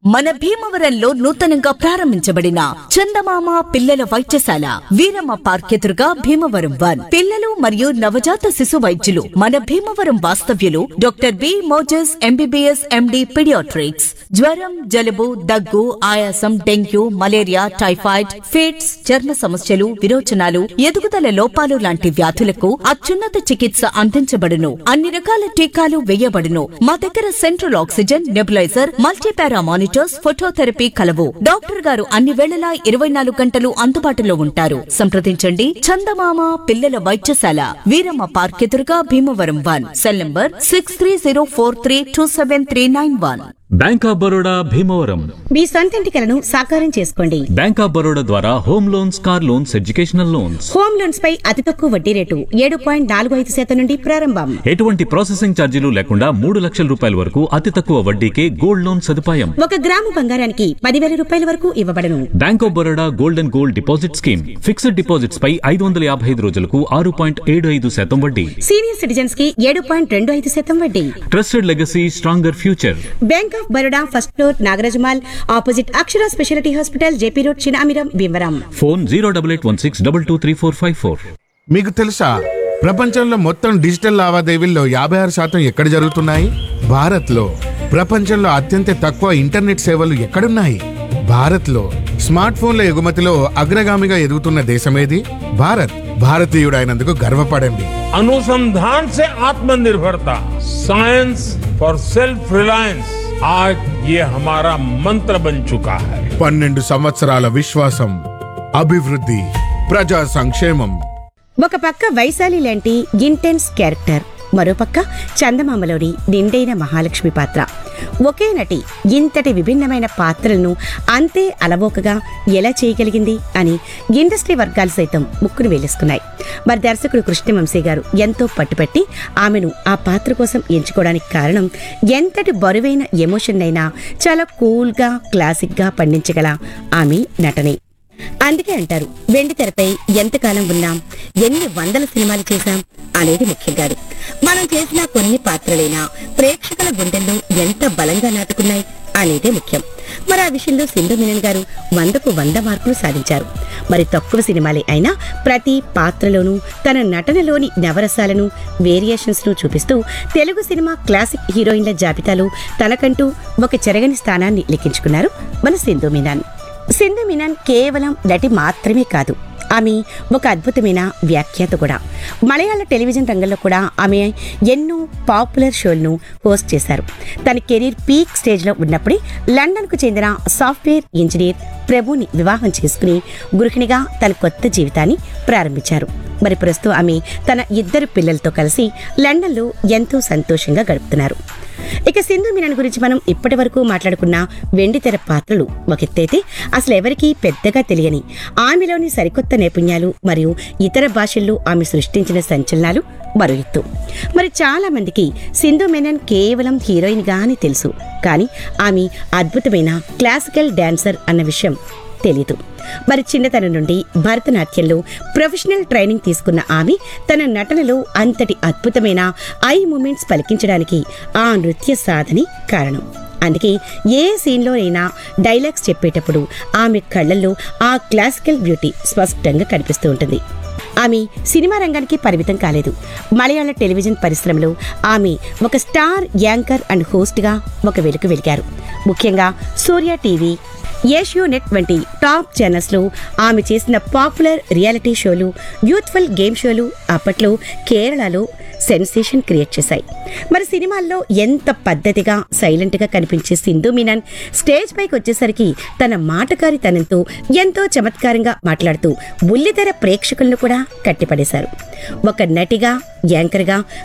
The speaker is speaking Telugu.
మన భీమవరంలో నూతనంగా ప్రారంభించబడిన చందమామ పిల్లల వైద్యశాల వీరమ్మ పార్క్ ఎదురుగా భీమవరం వన్ పిల్లలు మరియు నవజాత శిశు వైద్యులు మన భీమవరం వాస్తవ్యులు doctor B Moses MBBS MD paediatrics జ్వరం జలుబు దగ్గు ఆయాసం డెంగ్యూ మలేరియా టైఫాయిడ్ ఫిట్స్ చర్మ సమస్యలు విరోచనాలు ఎదుగుదల లోపాలు లాంటి వ్యాధులకు అత్యున్నత చికిత్స అందించబడును అన్ని రకాల టీకాలు వేయబడును మా దగ్గర central oxygen nebuliser multipara monitors phototherapy కలవు డాక్టర్ గారు అన్ని వేళలా ఇరవై నాలుగు గంటలు అందుబాటులో ఉంటారు సంప్రదించండి చందమామ పిల్లల వైద్యశాల వీరమ్మ పార్క్ ఎదురుగా Bhimavaram one cell number six three zero four three two seven three nine one Bank of Baroda Bhimavaram మీ సొంతింటి కలను సాకారం చేసుకోండి బ్యాంక్ ఆఫ్ బరోడా ద్వారా home loans car loans educational loans home loans పై అతి తక్కువ వడ్డీ రేటు ఏడు పాయింట్ నాలుగు ఐదు శాతం నుండి ప్రారంభం ఎటువంటి ప్రాసెసింగ్ ఛార్జీలు లేకుండా మూడు లక్షల రూపాయల వరకు అతి తక్కువ వడ్డీకే గోల్డ్ లోన్ సదుపాయం ఒక గ్రాము బంగారానికి పదివేల రూపాయల వరకు ఇవ్వబడను Bank of Baroda gold and gold deposit scheme fixed deposits పై ఐదు వందల యాభై ఐదు రోజులకు ఆరు పాయింట్ ఏడు ఐదు శాతం వడ్డీ సీనియర్ సిటిజన్స్ కి ఏడు పాయింట్ రెండు ఐదు శాతం వడ్డీ trusted legacy stronger future Bank of Baroda first floor Nagaraj mall opposite Akshara speciality hospital JP road Chinamiram Bhimavaram phone zero double eight one six double two three four five four మీకు తెలుసా ప్రపంచంలో మొత్తం డిజిటల్ లావాదేవీల్లో యాభై ఆరు శాతం ఎక్కడ జరుగుతున్నాయి భారత్లో ప్రపంచంలో అత్యంత తక్కువ ఇంటర్నెట్ సేవలు ఎక్కడున్నాయి భారత్లో స్మార్ట్ ఫోన్ల ఎగుమతిలో అగ్రగామిగా ఎదుగుతున్న దేశమేది భారత్ భారతీయుడైనందుకు గర్వపడండి अनुसंधान से आत्मनिर्भरता साइंस फॉर सेल्फ रिलायंस आज ये हमारा मंत्र बन चुका है పన్నెండు సంవత్సరాల విశ్వాసం అభివృద్ధి ప్రజా సంక్షేమం ఒక పక్క వైశాలి లాంటి ఇంటెన్స్ క్యారెక్టర్ మరోపక్క చందమామలోని నిండైన మహాలక్ష్మి పాత్ర ఒకే నటి ఇంతటి విభిన్నమైన పాత్రలను అంతే అలవోకగా ఎలా చేయగలిగింది అని ఇండస్ట్రీ వర్గాలు సైతం ముక్కును వేలేసుకున్నాయి మరి దర్శకుడు కృష్ణవంశీ గారు ఎంతో పట్టుపట్టి ఆమెను ఆ పాత్ర కోసం ఎంచుకోవడానికి కారణం ఎంతటి బరువైన ఎమోషన్ అయినా చాలా కూల్గా క్లాసిక్గా పండించగల ఆమె నటనే అందుకే అంటారు వెండి తెరపై ఎంతకాలం ఉన్నాం ఎన్ని వందల సినిమాలు చేశాం అనేది ముఖ్యం కాదు మనం చేసిన కొన్ని పాత్రలైనా ప్రేక్షకుల గుండెల్లో ఎంత బలంగా నాటుకున్నాయి అనేదే ముఖ్యం మరి ఆ విషయంలో సింధు మీనన్ గారు వందకు వంద మార్కులు సాధించారు మరి తక్కువ సినిమాలే అయినా ప్రతి పాత్రలోనూ తన నటనలోని నవరసాలను వేరియేషన్స్ ను చూపిస్తూ తెలుగు సినిమా క్లాసిక్ హీరోయిన్ల జాబితాలో తనకంటూ ఒక చెరగని స్థానాన్ని లిఖించుకున్నారు మన సింధు మీనన్ సింధు మీనన్ కేవలం నటి మాత్రమే కాదు ఆమె ఒక అద్భుతమైన వ్యాఖ్యాత కూడా మలయాళ టెలివిజన్ రంగంలో కూడా ఆమె ఎన్నో పాపులర్ షోలను హోస్ట్ చేశారు తన కెరీర్ పీక్ స్టేజ్లో ఉన్నప్పుడే లండన్కు చెందిన సాఫ్ట్వేర్ ఇంజనీర్ ప్రభుని వివాహం చేసుకుని గృహిణిగా తన కొత్త జీవితాన్ని ప్రారంభించారు మరి ప్రస్తుతం ఆమె తన ఇద్దరు పిల్లలతో కలిసి లండన్లో ఎంతో సంతోషంగా గడుపుతున్నారు ఇక సింధు మీనన్ గురించి మనం ఇప్పటి వరకు మాట్లాడుకున్న వెండితెర పాత్రలు ఒక ఎత్తైతే అసలు ఎవరికీ పెద్దగా తెలియని ఆమెలోని సరికొత్త నైపుణ్యాలు మరియు ఇతర భాషల్లో ఆమె సృష్టించిన సంచలనాలు మరో ఎత్తు మరి చాలా మందికి సింధు మెనన్ కేవలం హీరోయిన్ గానే తెలుసు కానీ ఆమె అద్భుతమైన క్లాసికల్ డాన్సర్ అన్న విషయం తెలీదు మరి చిన్నతనం నుండి భరతనాట్యంలో ప్రొఫెషనల్ ట్రైనింగ్ తీసుకున్న ఆమె తన నటనలో అంతటి అద్భుతమైన ఐ మూమెంట్స్ పలికించడానికి ఆ నృత్య సాధనే కారణం అందుకే ఏ సీన్లో అయినా డైలాగ్స్ చెప్పేటప్పుడు ఆమె కళ్ళల్లో ఆ క్లాసికల్ బ్యూటీ స్పష్టంగా కనిపిస్తూ ఉంటుంది ఆమె సినిమా రంగానికి పరిమితం కాలేదు మలయాళ టెలివిజన్ పరిశ్రమలో ఆమె ఒక స్టార్ యాంకర్ అండ్ హోస్ట్గా ఒక వెలుగు వెలిగారు ముఖ్యంగా సూర్య టీవీ ఏషియో నెట్ వంటి టాప్ ఛానల్స్లో ఆమె చేసిన పాపులర్ రియాలిటీ షోలు యూత్ఫుల్ గేమ్ షోలు అప్పట్లో కేరళలో సెన్సేషన్ క్రియేట్ చేశాయి మరి సినిమాల్లో ఎంత పద్ధతిగా సైలెంట్గా కనిపించే సింధు మీనన్ స్టేజ్ పైకి వచ్చేసరికి తన మాటకారితనంతో ఎంతో చమత్కారంగా మాట్లాడుతూ బుల్లితెర ప్రేక్షకులను కూడా కట్టిపడేశారు ఒక నటిగా యాంకర్గా